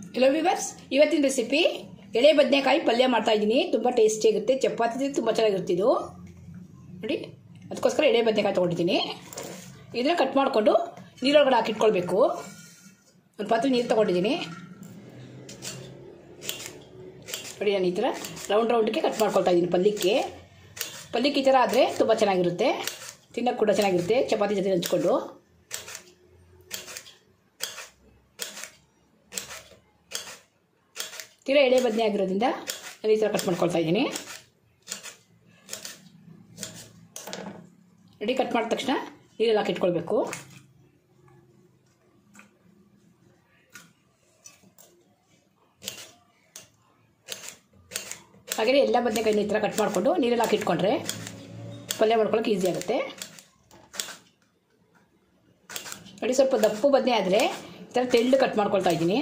hello viewers ಇವತ್ತಿನ recipe ಎಳೆ ಬದನೆಕಾಯಿ ಪಲ್ಯ ಮಾಡ್ತಾ ಇದ್ದೀನಿ ತುಂಬ ಟೇಸ್ಟಿ ಆಗುತ್ತೆ ಚಪಾತಿ ತುಂಬ ಚೆನ್ನಾಗಿರುತ್ತೆ ಇದು ನೋಡಿ ಅದಕ್ಕೋಸ್ಕರ ಎಳೆ ಬದನೆಕಾಯಿ ತೊಗೊಂಡಿದ್ದೀನಿ ಇದನ್ನ ಕಟ್ ಮಾಡಿಕೊಂಡು ನೀರೊಳಗಡೆ ಹಾಕಿಟ್ಕೊಳ್ಬೇಕು ಒಂದು ಪಾತ್ರೆ ನೀರು ತೊಗೊಂಡಿದ್ದೀನಿ ನೋಡಿ ನಾನು ಈ ಥರ ರೌಂಡ್ ರೌಂಡ್ಗೆ ಕಟ್ ಮಾಡ್ಕೊಳ್ತಾ ಇದ್ದೀನಿ ಪಲ್ಯಕ್ಕೆ ಪಲ್ಯಕ್ಕೆ ಈ ಥರ ಆದರೆ ತುಂಬ ಚೆನ್ನಾಗಿರುತ್ತೆ ತಿನ್ನೋಕ್ಕೆ ಕೂಡ ಚೆನ್ನಾಗಿರುತ್ತೆ ಚಪಾತಿ ಜೊತೆ ಹಂಚ್ಕೊಂಡು ತೀರಾ ಎಳೆ ಬದನೆ ಆಗಿರೋದ್ರಿಂದ ನಾನು ಈ ಥರ ಕಟ್ ಮಾಡ್ಕೊಳ್ತಾ ಇದ್ದೀನಿ ರೆಡಿ ಕಟ್ ಮಾಡಿದ ತಕ್ಷಣ ನೀರಲ್ಲಿ ಹಾಕಿಟ್ಕೊಳ್ಬೇಕು ಹಾಗೆಯೇ ಎಲ್ಲ ಬದನೆಕಾಯಿನ ಈ ಥರ ಕಟ್ ಮಾಡಿಕೊಂಡು ನೀರಲ್ಲಿ ಹಾಕಿಟ್ಕೊಂಡ್ರೆ ಪಲ್ಯ ಮಾಡ್ಕೊಳ್ಳೋಕೆ ಈಸಿ ಆಗುತ್ತೆ ನೋಡಿ ಸ್ವಲ್ಪ ದಪ್ಪು ಬದನೆ ಆದರೆ ಈ ಥರ ತೆಳ್ಳು ಕಟ್ ಮಾಡ್ಕೊಳ್ತಾ ಇದ್ದೀನಿ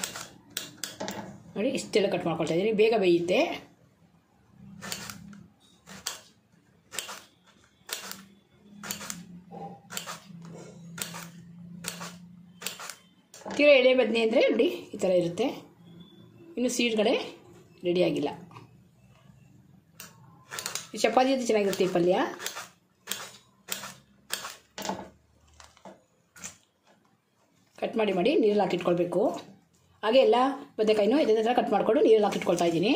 ನೋಡಿ ಇಷ್ಟೆಲ್ಲ ಕಟ್ ಮಾಡ್ಕೊಳ್ತಾ ಇದ್ದೀನಿ ಬೇಗ ಬೇಯುತ್ತೆ ತೀರಾ ಎಳೆ ಬದನೆ ಅಂದರೆ ನೋಡಿ ಈ ಥರ ಇರುತ್ತೆ ಇನ್ನು ಸೀಡ್ಗಳೇ ರೆಡಿಯಾಗಿಲ್ಲ ಈ ಚಪಾತಿ ಜೊತೆ ಚೆನ್ನಾಗಿರುತ್ತೆ ಈ ಪಲ್ಯ ಕಟ್ ಮಾಡಿ ಮಾಡಿ ನೀರಲ್ಲಿ ಹಾಕಿಟ್ಕೊಳ್ಬೇಕು ಹಾಗೆ ಎಲ್ಲ ಬದನೆಕಾಯಿನೂ ಇದೇ ಥರ ಕಟ್ ಮಾಡಿಕೊಂಡು ನೀರಲ್ಲಿ ಹಾಕಿಟ್ಕೊಳ್ತಾ ಇದ್ದೀನಿ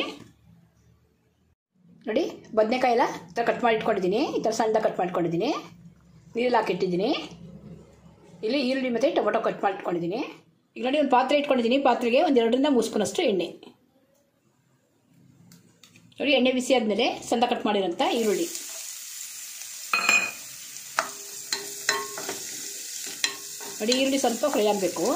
ನೋಡಿ ಬದನೆಕಾಯಿ ಎಲ್ಲ ಈ ಥರ ಕಟ್ ಮಾಡಿ ಇಟ್ಕೊಂಡಿದ್ದೀನಿ ಈ ಥರ ಸಣ್ಣದಾಗಿ ಕಟ್ ಮಾಡ್ಕೊಂಡಿದ್ದೀನಿ ನೀರಲ್ಲಿ ಹಾಕಿಟ್ಟಿದ್ದೀನಿ ಇಲ್ಲಿ ಈರುಳ್ಳಿ ಮತ್ತು ಟೊಮೊಟೊ ಕಟ್ ಮಾಡಿ ಇಟ್ಕೊಂಡಿದ್ದೀನಿ ಈಗ ನೋಡಿ ಒಂದು ಪಾತ್ರೆ ಇಟ್ಕೊಂಡಿದ್ದೀನಿ ಪಾತ್ರೆಗೆ ಒಂದು ಎರಡರಿಂದ ಮೂರು ಸ್ಪೂನಷ್ಟು ಎಣ್ಣೆ ನೋಡಿ ಎಣ್ಣೆ ಬಿಸಿ ಆದಮೇಲೆ ಸಣ್ಣ ಕಟ್ ಮಾಡಿರೋಂಥ ಈರುಳ್ಳಿ ನೋಡಿ ಈರುಳ್ಳಿ ಸ್ವಲ್ಪ ಫ್ರೈ ಆಗಬೇಕು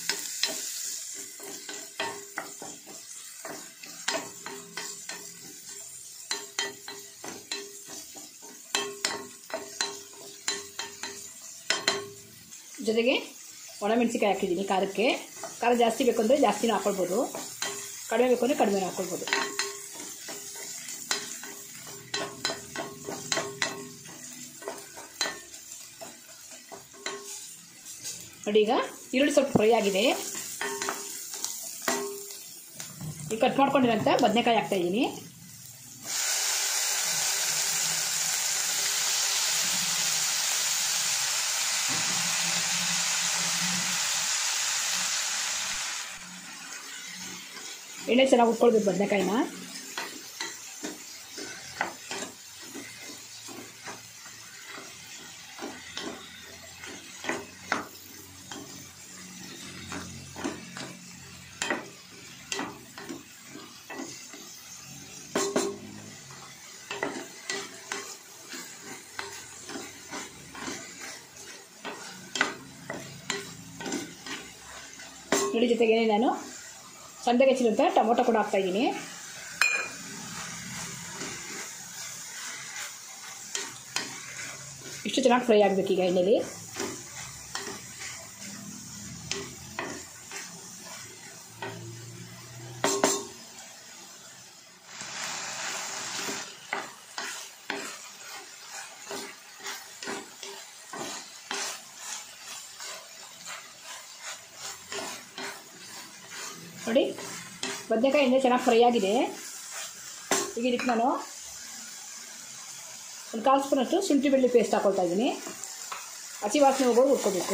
ಜೊತೆಗೆ ಒಣಮೆಣಸಿಕಾಯಿ ಹಾಕಿದ್ದೀನಿ ಖಾರಕ್ಕೆ ಖಾರ ಜಾಸ್ತಿ ಬೇಕು ಅಂದರೆ ಜಾಸ್ತಿನೂ ಹಾಕ್ಕೊಳ್ಬೋದು ಕಡಿಮೆ ಬೇಕು ಅಂದರೆ ಕಡಿಮೆ ಹಾಕ್ಕೊಳ್ಬೋದು ನೋಡಿ ಈಗ ಈರುಳ್ಳಿ ಸ್ವಲ್ಪ ಫ್ರೈ ಆಗಿದೆ ಈಗ ಕಟ್ ಮಾಡ್ಕೊಂಡಿರೋಂಥ ಬದನೆಕಾಯಿ ಹಾಕ್ತಾ ಇದ್ದೀನಿ ಎಣ್ಣೆ ಚೆನ್ನಾಗಿ ಉಟ್ಕೊಳ್ಬೇಕು ಬದನೆಕಾಯಿನ ನೋಡಿ ಜೊತೆಗೆ ನಾನು ಸಣ್ಣಗೆ ಹೆಚ್ಚಿರುವಂಥ ಟೊಮೊಟೊ ಕೂಡ ಹಾಕ್ತಾ ಇದ್ದೀನಿ ಇಷ್ಟು ಚೆನ್ನಾಗಿ ಫ್ರೈ ಆಗಬೇಕು ಈಗ ಎಣ್ಣೆಲಿ ನೋಡಿ ಬದನೆಕಾಯಿ ಎಣ್ಣೆ ಚೆನ್ನಾಗಿ ಫ್ರೈ ಆಗಿದೆ ಈಗ ಇದಕ್ಕೆ ನಾನು ಒಂದು ಕಾಲು ಸ್ಪೂನಷ್ಟು ಶುಂಠಿ ಬೆಳ್ಳಿ ಪೇಸ್ಟ್ ಹಾಕೊಳ್ತಾ ಇದ್ದೀನಿ ಹಸಿ ವಾಸನೆ ಹೋಗೋರು ಹುರ್ಕೋಬೇಕು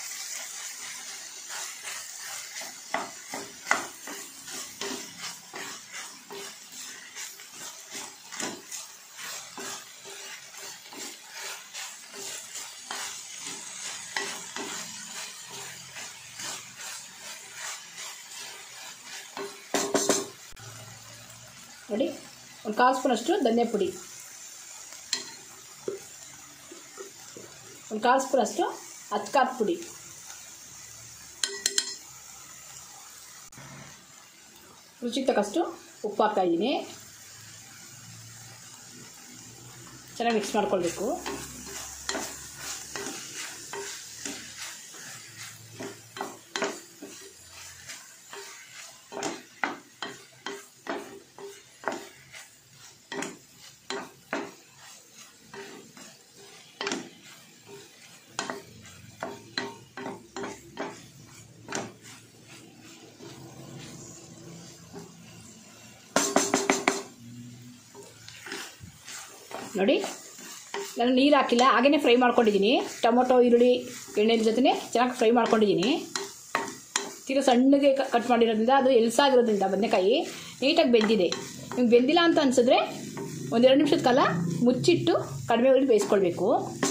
ನೋಡಿ ಒಂದು ಕಾಲು ಸ್ಪೂನಷ್ಟು ಧನಿಯಾ ಪುಡಿ ಒಂದು ಕಾಲು ಸ್ಪೂನಷ್ಟು ಅಚ್ಕಾತ್ ಪುಡಿ ರುಚಿಗೆ ತಕ್ಕಷ್ಟು ಉಪ್ಪು ಹಾಕ್ತಾ ಇದ್ದೀನಿ ಚೆನ್ನಾಗಿ ಮಿಕ್ಸ್ ಮಾಡ್ಕೊಳ್ಬೇಕು ನೋಡಿ ನಾನು ನೀರು ಹಾಕಿಲ್ಲ ಹಾಗೇ ಫ್ರೈ ಮಾಡ್ಕೊಂಡಿದ್ದೀನಿ ಟೊಮೊಟೊ ಈರುಳ್ಳಿ ಎಣ್ಣೆ ಜೊತೆ ಚೆನ್ನಾಗಿ ಫ್ರೈ ಮಾಡ್ಕೊಂಡಿದ್ದೀನಿ ತೀರ ಸಣ್ಣಗೆ ಕ- ಕಟ್ ಮಾಡಿರೋದ್ರಿಂದ ಅದು ಎಲ್ಸಾಗಿರೋದ್ರಿಂದ ಬದನೆಕಾಯಿ ನೀಟಾಗಿ ಬೆಂದಿದೆ ನಿಮ್ಗೆ ಬೆಂದಿಲ್ಲ ಅಂತ ಅನ್ಸಿದ್ರೆ ಒಂದೆರಡು ನಿಮಿಷದ ಕಾಲ ಮುಚ್ಚಿಟ್ಟು ಕಡಿಮೆ ಉರಿ ಬೇಯಿಸ್ಕೊಳ್ಬೇಕು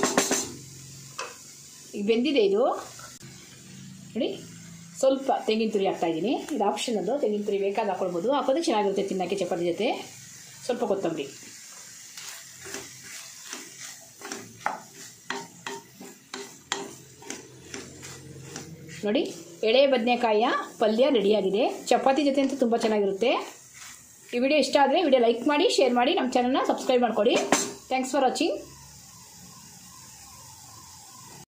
ಈಗ ಬೆಂದಿದೆ ಇದು ನೋಡಿ ಸ್ವಲ್ಪ ತೆಂಗಿನ ತುರಿ ಹಾಕ್ತಾ ಇದ್ದೀನಿ ಇದು ಆಪ್ಷನ್ ಅದು ತೆಂಗಿನ ತುರಿ ಬೇಕಾದ ಹಾಕೊಳ್ಬೋದು ಹಾಕೋದು ಚೆನ್ನಾಗಿರುತ್ತೆ ತಿನ್ನೋಕ್ಕೆ ಚಪಾತಿ ಜೊತೆ ಸ್ವಲ್ಪ ಕೊತ್ತಂಬರಿ ನೋಡಿ ಎಳೆ ಬದನೆಕಾಯಿಯ ಪಲ್ಯ ರೆಡಿಯಾಗಿದೆ ಚಪಾತಿ ಜೊತೆ ಅಂತೂ ತುಂಬ ಚೆನ್ನಾಗಿರುತ್ತೆ ಈ ವಿಡಿಯೋ ಇಷ್ಟ ಆದರೆ ವಿಡಿಯೋ ಲೈಕ್ ಮಾಡಿ ಶೇರ್ ಮಾಡಿ ನಮ್ಮ ಚಾನಲ್ನ ಸಬ್ಸ್ಕ್ರೈಬ್ ಮಾಡ್ಕೊಳ್ಳಿ ಥ್ಯಾಂಕ್ಸ್ ಫಾರ್ ವಾಚಿಂಗ್